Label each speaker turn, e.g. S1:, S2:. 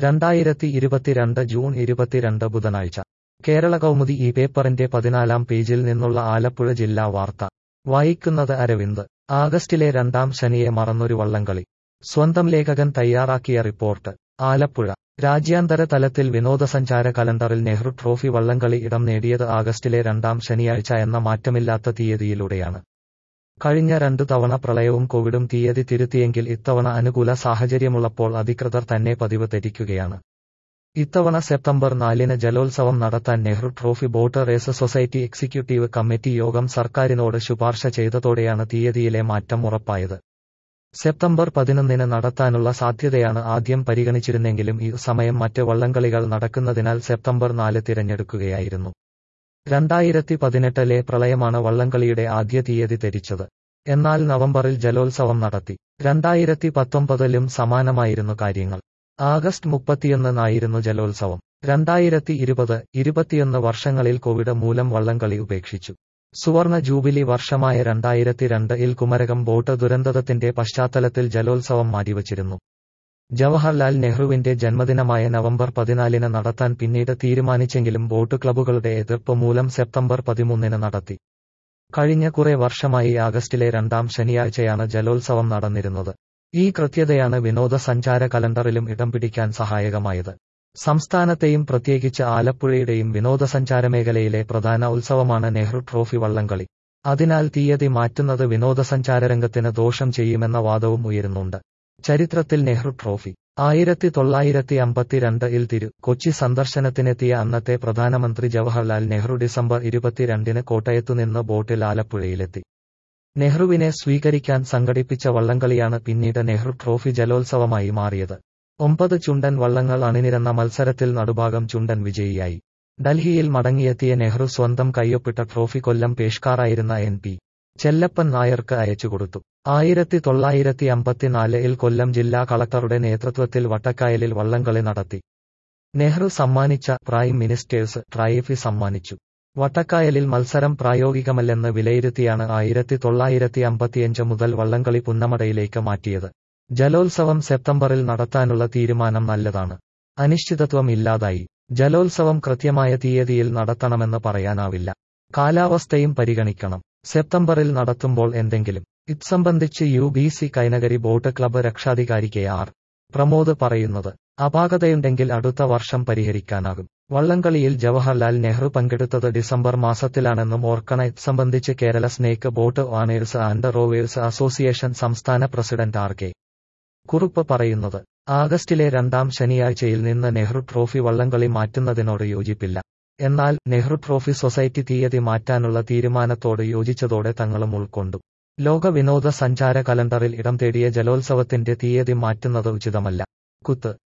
S1: രണ്ടായിരത്തി ഇരുപത്തിരണ്ട് ജൂൺ ഇരുപത്തിരണ്ട് ബുധനാഴ്ച കേരള കൗമുദി ഈ പേപ്പറിന്റെ പതിനാലാം പേജിൽ നിന്നുള്ള ആലപ്പുഴ ജില്ലാ വാർത്ത വായിക്കുന്നത് അരവിന്ദ് ആഗസ്റ്റിലെ രണ്ടാം ശനിയെ മറന്നൊരു വള്ളംകളി സ്വന്തം ലേഖകൻ തയ്യാറാക്കിയ റിപ്പോർട്ട് ആലപ്പുഴ രാജ്യാന്തര തലത്തിൽ വിനോദസഞ്ചാര കലണ്ടറിൽ നെഹ്റു ട്രോഫി വള്ളംകളി ഇടം നേടിയത് ആഗസ്റ്റിലെ രണ്ടാം ശനിയാഴ്ച എന്ന മാറ്റമില്ലാത്ത തീയതിയിലൂടെയാണ് കഴിഞ്ഞ രണ്ടു തവണ പ്രളയവും കോവിഡും തീയതി തിരുത്തിയെങ്കിൽ ഇത്തവണ അനുകൂല സാഹചര്യമുള്ളപ്പോൾ അധികൃതർ തന്നെ പതിവ് തെറ്റിക്കുകയാണ് ഇത്തവണ സെപ്റ്റംബർ നാലിന് ജലോത്സവം നടത്താൻ Nehru trophy boat race society executive committee യോഗം സർക്കാരിനോട് ശുപാർശ ചെയ്തതോടെയാണ് തീയതിയിലെ മാറ്റം ഉറപ്പായത് സെപ്റ്റംബർ പതിനൊന്നിന് നടത്താനുള്ള സാധ്യതയാണ് ആദ്യം പരിഗണിച്ചിരുന്നെങ്കിലും ഈ സമയം മറ്റ് വള്ളംകളികൾ നടക്കുന്നതിനാൽ സെപ്റ്റംബർ നാല് തിരഞ്ഞെടുക്കുകയായിരുന്നു രണ്ടായിരത്തി പതിനെട്ടിലെ പ്രളയമാണ് വള്ളംകളിയുടെ ആദ്യ തീയതി തെരിച്ചത് എന്നാൽ നവംബറിൽ ജലോത്സവം നടത്തി രണ്ടായിരത്തി പത്തൊമ്പതിലും സമാനമായിരുന്നു കാര്യങ്ങൾ ആഗസ്റ്റ് മുപ്പത്തിയൊന്നിനായിരുന്നു ജലോത്സവം രണ്ടായിരത്തി ഇരുപത് ഇരുപത്തിയൊന്ന് വർഷങ്ങളിൽ കോവിഡ് മൂലം വള്ളംകളി ഉപേക്ഷിച്ചു സുവർണ ജൂബിലി വർഷമായ രണ്ടായിരത്തി രണ്ടിൽ കുമരകം ബോട്ട് ദുരന്തത്തിന്റെ പശ്ചാത്തലത്തിൽ ജലോത്സവം മാറ്റിവച്ചിരുന്നു ജവഹർലാൽ നെഹ്റുവിന്റെ ജന്മദിനമായ നവംബർ പതിനാലിന് നടത്താൻ പിന്നീട് തീരുമാനിച്ചെങ്കിലും ബോട്ട് ക്ലബ്ബുകളുടെ എതിർപ്പ് മൂലം സെപ്റ്റംബർ പതിമൂന്നിന് നടത്തി കഴിഞ്ഞ കുറെ വർഷമായി ആഗസ്റ്റിലെ രണ്ടാം ശനിയാഴ്ചയാണ് ജലോത്സവം നടന്നിരുന്നത് ഈ കൃത്യതയാണ് വിനോദസഞ്ചാര കലണ്ടറിലും ഇടം പിടിക്കാൻ സഹായകമായത് സംസ്ഥാനത്തെയും പ്രത്യേകിച്ച് ആലപ്പുഴയുടെയും വിനോദസഞ്ചാര മേഖലയിലെ പ്രധാന ഉത്സവമാണ് നെഹ്റു ട്രോഫി വള്ളംകളി അതിനാൽ തീയതി മാറ്റുന്നത് വിനോദസഞ്ചാര രംഗത്തിന് ദോഷം ചെയ്യുമെന്ന വാദവും ഉയരുന്നുണ്ട് ചരിത്രത്തിൽ നെഹ്റു ട്രോഫി ആയിരത്തി തൊള്ളായിരത്തി അമ്പത്തിരണ്ടിൽ തിരു കൊച്ചി സന്ദർശനത്തിനെത്തിയ അന്നത്തെ പ്രധാനമന്ത്രി ജവഹർലാൽ നെഹ്റു ഡിസംബർ ഇരുപത്തിരണ്ടിന് കോട്ടയത്തുനിന്ന് ബോട്ടിൽ ആലപ്പുഴയിലെത്തി നെഹ്റുവിനെ സ്വീകരിക്കാൻ സംഘടിപ്പിച്ച വള്ളംകളിയാണ് പിന്നീട് നെഹ്റു ട്രോഫി ജലോത്സവമായി മാറിയത് ഒമ്പത് ചുണ്ടൻ വള്ളങ്ങൾ അണിനിരന്ന മത്സരത്തിൽ നടുഭാഗം ചുണ്ടൻ വിജയിയായി ഡൽഹിയിൽ മടങ്ങിയെത്തിയ നെഹ്റു സ്വന്തം കയ്യൊപ്പിട്ട ട്രോഫി കൊല്ലം പേഷ്കാറായിരുന്ന എൻ പി ചെല്ലപ്പൻ നായർക്ക് അയച്ചുകൊടുത്തു ആയിരത്തി തൊള്ളായിരത്തി അമ്പത്തിനാലിൽ കൊല്ലം ജില്ലാ കളക്ടറുടെ നേതൃത്വത്തിൽ വട്ടക്കായലിൽ വള്ളംകളി നടത്തി നെഹ്റു സമ്മാനിച്ച പ്രൈം മിനിസ്റ്റേഴ്സ് ട്രൈഫി സമ്മാനിച്ചു വട്ടക്കായലിൽ മത്സരം പ്രായോഗികമല്ലെന്ന് വിലയിരുത്തിയാണ് ആയിരത്തി തൊള്ളായിരത്തി അമ്പത്തിയഞ്ച് മുതൽ വള്ളംകളി പുന്നമടയിലേക്ക് മാറ്റിയത് ജലോത്സവം സെപ്റ്റംബറിൽ നടത്താനുള്ള തീരുമാനം നല്ലതാണ് അനിശ്ചിതത്വം ഇല്ലാതായി ജലോത്സവം കൃത്യമായ തീയതിയിൽ നടത്തണമെന്ന് പറയാനാവില്ല കാലാവസ്ഥയും പരിഗണിക്കണം സെപ്റ്റംബറിൽ നടത്തുമ്പോൾ എന്തെങ്കിലും ഇത് സംബന്ധിച്ച് U B C Kainakari boat club രക്ഷാധികാരി കെ ആർ പ്രമോദ് പറയുന്നത് അപാകതയുണ്ടെങ്കിൽ അടുത്ത വർഷം പരിഹരിക്കാനാകും വള്ളംകളിയിൽ ജവഹർലാൽ നെഹ്റു പങ്കെടുത്തത് ഡിസംബർ മാസത്തിലാണെന്നും ഓർക്കണ ഇത് സംബന്ധിച്ച് Kerala snake boat owners and rowers association സംസ്ഥാന പ്രസിഡന്റ് ആർ കെ കുറുപ്പ് പറയുന്നത് ആഗസ്റ്റിലെ രണ്ടാം ശനിയാഴ്ചയിൽ നിന്ന് നെഹ്റു ട്രോഫി വള്ളംകളി മാറ്റുന്നതിനോട് യോജിപ്പില്ല എന്നാൽ നെഹ്റു ട്രോഫി സൊസൈറ്റി തീയതി മാറ്റാനുള്ള തീരുമാനത്തോട് യോജിച്ചതോടെ തങ്ങളും ഉൾക്കൊണ്ടു ലോക വിനോദ സഞ്ചാര കലണ്ടറിൽ ഇടം തേടിയ ജലോത്സവത്തിന്റെ തീയതി മാറ്റുന്നത് ഉചിതമല്ല കുത്ത്